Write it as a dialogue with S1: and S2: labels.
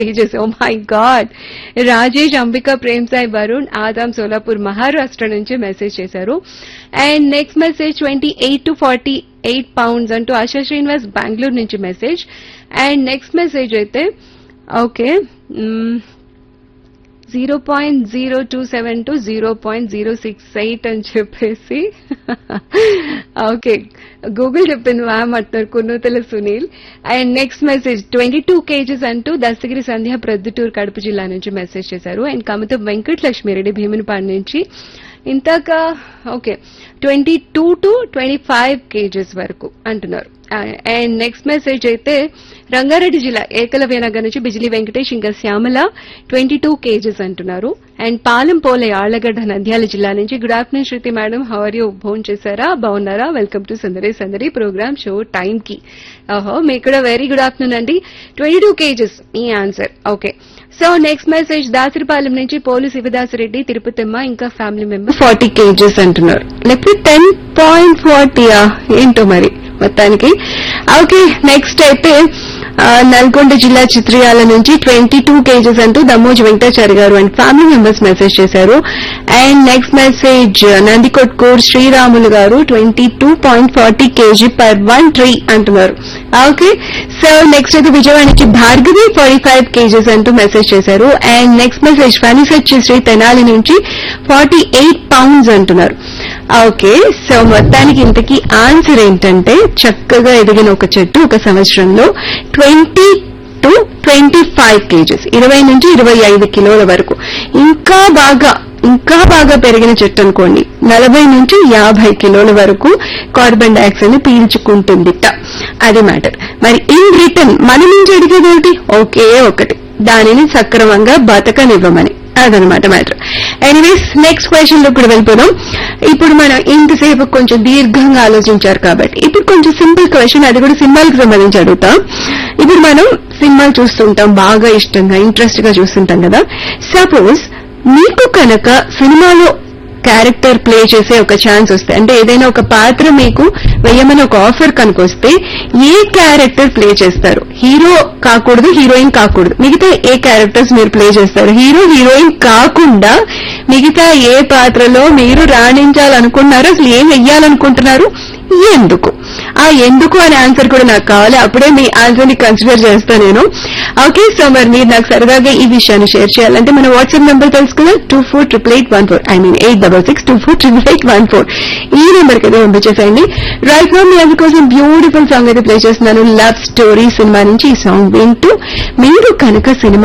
S1: pages oh my god Rajesh Ambika Prem Sai Varun Adam Solapur Maharashtra నుంచి message చేశారు and next message twenty eight to forty eight pounds అంటూ ఆశా శ్రీనివాస్ బెంగళూరు నుంచి message and next message అయితే okay zero point zero two seven to zero point zero six eight అని చెప్పేసి okay Google చెప్పింది ma'am అంటున్నారు Kunnuthala Sunil and next message twenty two kgs అంటూ దస్తగిరి సంధ్య ప్రొద్దుటూరు కడప జిల్లా నుంచి మెసేజ్ చేశారు అండ్ కమత వెంకట లక్ష్మిరెడ్డి భీమునిపాడు నుంచి ఇంతక okay twenty two to twenty five kgs వరకు అంటున్నారు అండ్ నెక్స్ట్ మెసేజ్ అయితే రంగారెడ్డి జిల్లా ఏకలవ్య నగర్ నుంచి బిజిలీ వెంకటేష్ ఇంకా శ్యామల ట్వంటీ టూ కేజెస్ అంటున్నారు అండ్ పాలెం పోలే ఆళ్లగడ్డ నంద్యాల జిల్లా నుంచి good afternoon Shruti madam how are you phone చేశారా బాగున్నారా వెల్కమ్ టు సందరి సందరి ప్రోగ్రామ్ షో టైం కి ఓహో మీకు కూడా వెరీ గుడ్ ఆఫ్టర్నూన్ అండి ట్వంటీ టూ కేజెస్ ఈ answer okay so next message Dasaripalem నుంచి పోలు శివదాసరెడ్డి తిరుపతిమ్మ ఇంకా ఫ్యామిలీ మెంబర్ ఫార్టీ కేజెస్ అంటున్నారు లేకపోతే టెన్ పాయింట్ ఫార్టీయా ఏంటో మరి మొత్తానికి ఓకే నెక్స్ట్ అయితే ఆ, నల్గొండ జిల్లా చిత్రియాల నుంచి ట్వంటీ టూ కేజెస్ అంటూ దమ్మోజు వెంకటాచారి గారు అండ్ ఫ్యామిలీ మెంబర్స్ మెసేజ్ చేశారు and next message Nandikotkur Sriramulu గారు twenty two point forty kg per one tree అంటున్నారు ఓకే సో నెక్స్ట్ అయితే విజయవాడ నుంచి భార్గవి ఫార్టీ ఫైవ్ కేజెస్ అంటూ మెసేజ్ చేశారు and next message Phanisachi Sri Tenali నుంచి ఫార్టీ ఎయిట్ పౌండ్స్ అంటున్నారు ఓకే సో మొత్తానికి ఇంతకీ ఆన్సర్ ఏంటంటే చక్కగా ఎదిగిన ఒక చెట్టు ఒక సంవత్సరంలో twenty to twenty five kgs ఇరవై నుంచి ఇరవై ఐదు కిలోల వరకు ఇంకా బాగా ఇంకా బాగా పెరిగిన చెట్టు అనుకోండి నలభై నుంచి యాభై కిలోల వరకు కార్బన్ డైఆక్సైడ్ ని పీల్చుకుంటుందిట అది మ్యాటర్ మరి ఇన్ రిటర్న్ మన నుంచి అడిగేది ఏమిటి ఒకే ఒకటి దానిని సక్రమంగా బతకనివ్వమని అదనమాట మ్యాటర్ ఎనీవేస్ నెక్స్ట్ క్వశ్చన్ లో ఇప్పుడు వెళ్ళిపోదాం ఇప్పుడు మనం ఇంతసేపు కొంచెం దీర్ఘంగా ఆలోచించారు కాబట్టి ఇప్పుడు కొంచెం సింపుల్ క్వశ్చన్ అది కూడా సినిమాలకు సంబంధించి అడుగుతాం ఇప్పుడు మనం సినిమాలు చూస్తుంటాం బాగా ఇష్టంగా ఇంట్రెస్ట్ గా చూస్తుంటాం కదా సపోజ్ మీకు కనుక సినిమాలో క్యారెక్టర్ ప్లే చేసే ఒక ఛాన్స్ వస్తే అంటే ఏదైనా ఒక పాత్ర మీకు వేయమని ఒక ఆఫర్ కనుకొస్తే ఏ క్యారెక్టర్ ప్లే చేస్తారు హీరో కాకూడదు హీరోయిన్ కాకూడదు మిగతా ఏ క్యారెక్టర్స్ మీరు ప్లే చేస్తారు హీరో హీరోయిన్ కాకుండా మిగతా ఏ పాత్రలో మీరు రాణించాలనుకున్నారో అసలు ఏం వెయ్యాలనుకుంటున్నారు ఎందుకు ఆ ఎందుకు అనే ఆన్సర్ కూడా నాకు కావాలి అప్పుడే మీ ఆన్సర్ ని కన్సిడర్ చేస్తాను నేను ఓకే సో మరి మీరు నాకు సరదాగా ఈ విషయాన్ని షేర్ చేయాలంటే మన వాట్సాప్ నెంబర్ తెలుసుకున్నా two four triple eight one four I mean eight double six two four triple eight one four ఈ నెంబర్ కి అయితే పంపించేసేయండి రైట్ నో మీ అందుకోసం బ్యూటిఫుల్ సాంగ్ అయితే ప్లే చేస్తున్నాను లవ్ స్టోరీ సినిమా నుంచి ఈ సాంగ్ వింటూ మీరు కనుక సినిమా